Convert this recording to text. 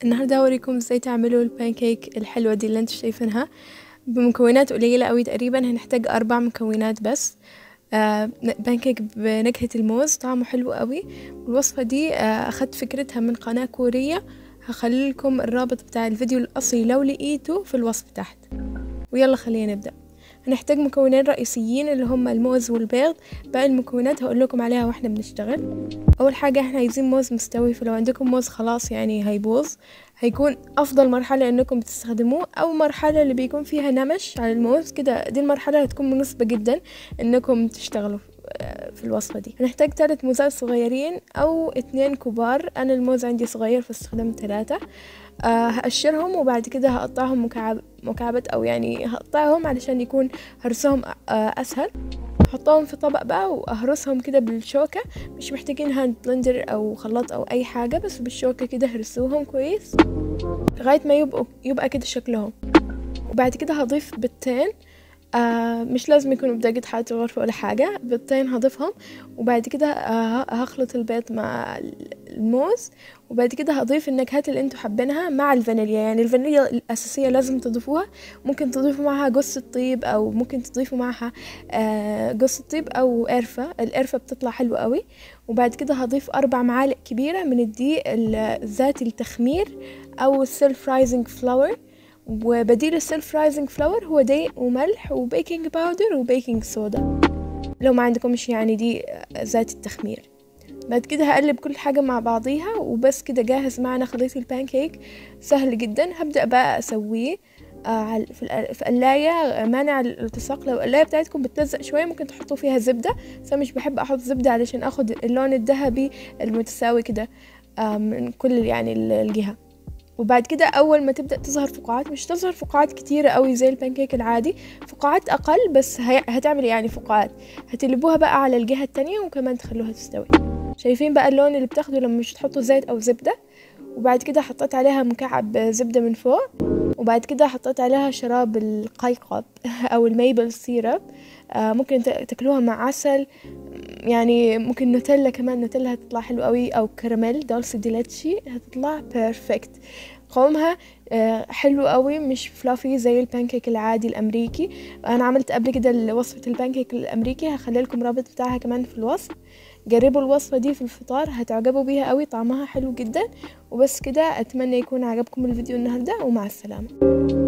النهاردة هوريكم ازاي تعملوا البانكيك الحلوة دي اللي انتوا شايفينها بمكونات قليلة قوي تقريبا هنحتاج أربع مكونات بس آه بانكيك بنكهة الموز طعمه حلو قوي والوصفة دي آه أخدت فكرتها من قناة كورية هخلي لكم الرابط بتاع الفيديو الأصلي لو لقيته في الوصف تحت ويلا خلينا نبدأ هنحتاج مكونين رئيسيين اللي هم الموز والبيض باقي المكونات هقول لكم عليها واحنا بنشتغل اول حاجه احنا عايزين موز مستوي فلو عندكم موز خلاص يعني هيبوظ هيكون افضل مرحله انكم تستخدموه او مرحله اللي بيكون فيها نمش على الموز كده دي المرحله هتكون مناسبه جدا انكم تشتغلوا في الوصفة دي هنحتاج ثلاث موزات صغيرين أو اتنين كبار أنا الموز عندي صغير فاستخدمت ثلاثة أه هقشرهم وبعد كده هقطعهم مكعب مكعبات أو يعني هقطعهم علشان يكون هرسهم أه أسهل هحطهم في طبق بقى وأهرسهم كده بالشوكة مش محتاجين هاند بلندر أو خلاط أو أي حاجة بس بالشوكة كده هرسوهم كويس لغاية ما يبقوا يبقى كده شكلهم وبعد كده هضيف بيضتين آه مش لازم يكونوا بدقة حالة الغرفة ولا حاجة بيضتين هضيفهم وبعد كده آه هخلط البيض مع الموز وبعد كده هضيف النكهات اللي انتوا حابينها مع الفانيليا يعني الفانيليا الأساسية لازم تضيفوها ممكن تضيفوا معها جوز الطيب أو ممكن تضيفوا معها آه جوز الطيب أو قرفة القرفة بتطلع حلوة قوي وبعد كده هضيف أربع معالق كبيرة من الدقيق ذاتي التخمير أو السيلف رايزنج فلاور وبديل السيلف رايزنج فلاور هو دقيق وملح وبيكنج باودر وبيكنج صودا لو ما عندكمش يعني دي ذات التخمير بعد كده هقلب كل حاجة مع بعضيها وبس كده جاهز معنا خليط البانكيك سهل جدا هبدأ بقى أسويه آه في قلاية مانع الالتصاق لو القلاية بتاعتكم بتلزق شوية ممكن تحطوا فيها زبدة بس أنا مش بحب أحط زبدة علشان أخد اللون الذهبي المتساوي كده آه من كل يعني الجهة وبعد كده اول ما تبدا تظهر فقاعات مش تظهر فقاعات كتيره قوي زي البانكيك العادي فقاعات اقل بس هتعمل يعني فقاعات هتقلبوها بقى على الجهه التانية وكمان تخلوها تستوي شايفين بقى اللون اللي بتاخده لما مش تحطوا زيت او زبده وبعد كده حطيت عليها مكعب زبده من فوق وبعد كده حطيت عليها شراب القيقب او الميبل سيرب آه ممكن تاكلوها مع عسل يعني ممكن نوتيلا كمان نوتيلا هتطلع حلو قوي او كراميل دولسي ديلاتشي هتطلع بيرفكت قوامها حلو قوي مش فلافي زي البانكيك العادي الامريكي انا عملت قبل كده وصفه البانكيك الامريكي هخلي لكم رابط بتاعها كمان في الوصف جربوا الوصفة دي في الفطار هتعجبوا بيها قوي طعمها حلو جدا وبس كده اتمنى يكون عجبكم الفيديو النهاردة ومع السلامة